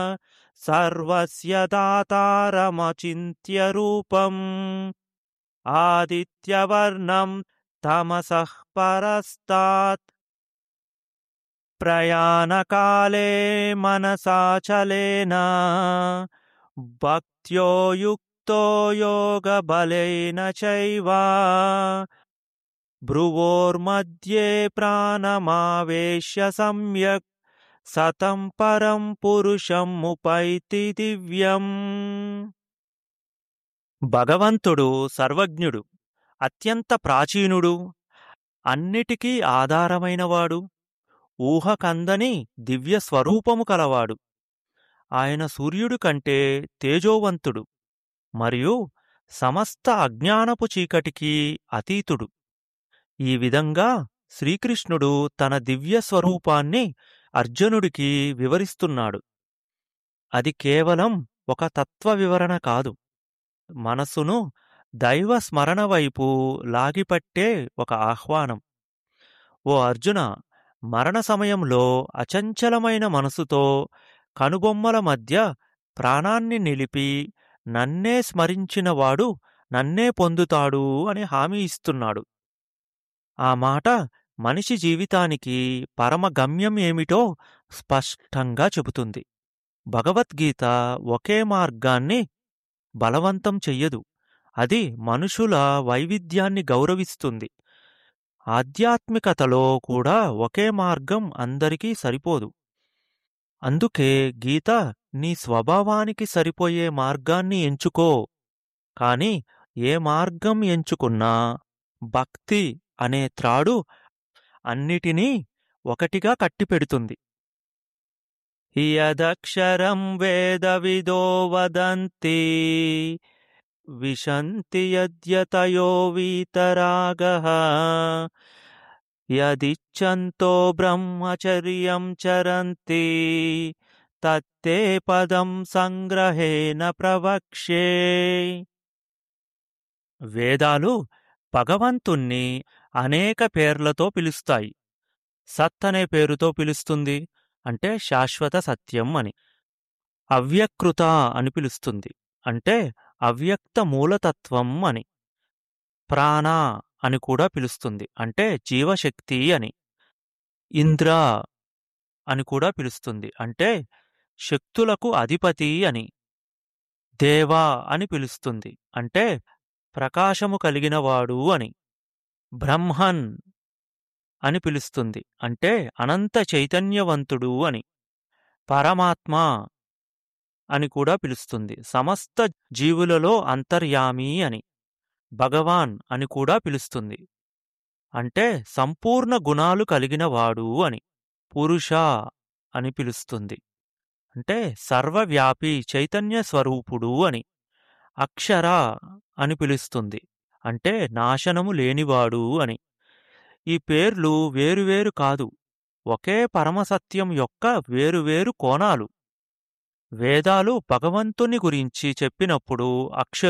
సర్వస్య దాతారమచింత్య రూపం ఆదిత్యవర్ణం తమసః పరస్తాత్ ప్రయాణకాలే మనసాచలేన భక్త్యో యుక్తో యోగబలేన చైవ భ్రువోర్मध्ये ప్రాణమావేశ్య సమ్యక్ సతం పరం పురుషం ముపైతి దివ్యం భగవంతుడు సర్వజ్ఞుడు అత్యంత ప్రాచీనుడు అన్నిటికీ ఆధారమైనవాడు ఊహకందని దివ్య స్వరూపము కలవాడు ఆయన సూర్యుడు కంటే తేజోవంతుడు మరియు సమస్త అజ్ఞానపు చీకటికి అతీతుడు ఈ విధంగా శ్రీకృష్ణుడు తన దివ్య స్వరూపాన్ని అర్జునుడికి వివరిస్తున్నాడు అది కేవలం ఒక తత్వ వివరణ కాదు మనసును దైవ స్మరణ వైపు లాగిపట్టే ఒక ఆహ్వానం ఓ అర్జున మరణ సమయంలో అచంచలమైన మనసుతో కనుబొమ్మల మధ్య ప్రాణాన్ని నిలిపి నన్నే స్మరించినవాడు నన్నే పొందుతాడు అని హామీ ఇస్తున్నాడు ఆ మాట మనిషి జీవితానికి పరమ గమ్యం ఏమిటో స్పష్టంగా చెబుతుంది భగవద్గీత ఒకే మార్గాన్ని బలవంతం చెయ్యదు అది మనుషుల వైవిధ్యాన్ని గౌరవిస్తుంది ఆధ్యాత్మికతలో కూడా ఒకే మార్గం అందరికీ సరిపోదు అందుకే గీత నీ స్వభావానికి సరిపోయే మార్గాన్ని ఎంచుకో కాని ఏ మార్గం ఎంచుకున్నా భక్తి అనే త్రాడు అన్నిటినీ ఒకటిగా కట్టిపెడుతుంది యదక్షరం వేదవిదో వదంతి విశంతి యద్యతయో వీతరాగః యదిచ్ఛంతో బ్రహ్మచర్యం చరంతి తత్తే పదం సంగ్రహేణ ప్రవక్ష్యే వేదాలు భగవంతుణ్ణి అనేక పేర్లతో పిలుస్తాయి సత్ అనే పేరుతో పిలుస్తుంది అంటే శాశ్వత సత్యం అని అవ్యకృత అని పిలుస్తుంది అంటే అవ్యక్త మూలతత్వం అని ప్రాణ అని కూడా పిలుస్తుంది అంటే జీవశక్తి అని ఇంద్ర అని కూడా పిలుస్తుంది అంటే శక్తులకు అధిపతి అని దేవా అని పిలుస్తుంది అంటే ప్రకాశము కలిగినవాడు అని బ్రహ్మన్ అని పిలుస్తుంది అంటే అనంత చైతన్యవంతుడు అని పరమాత్మ అని కూడా పిలుస్తుంది సమస్త జీవులలో అంతర్యామి అని భగవాన్ అని కూడా పిలుస్తుంది అంటే సంపూర్ణ గుణాలు కలిగినవాడు అని పురుష అని పిలుస్తుంది అంటే సర్వవ్యాపి చైతన్య స్వరూపుడు అని అక్షర అని పిలుస్తుంది అంటే నాశనము లేనివాడు అని ఈ పేర్లు వేరువేరు కాదు ఒకే పరమసత్యం యొక్క వేరువేరు కోణాలు వేదాలు భగవంతుని గురించి చెప్పినప్పుడు అక్ష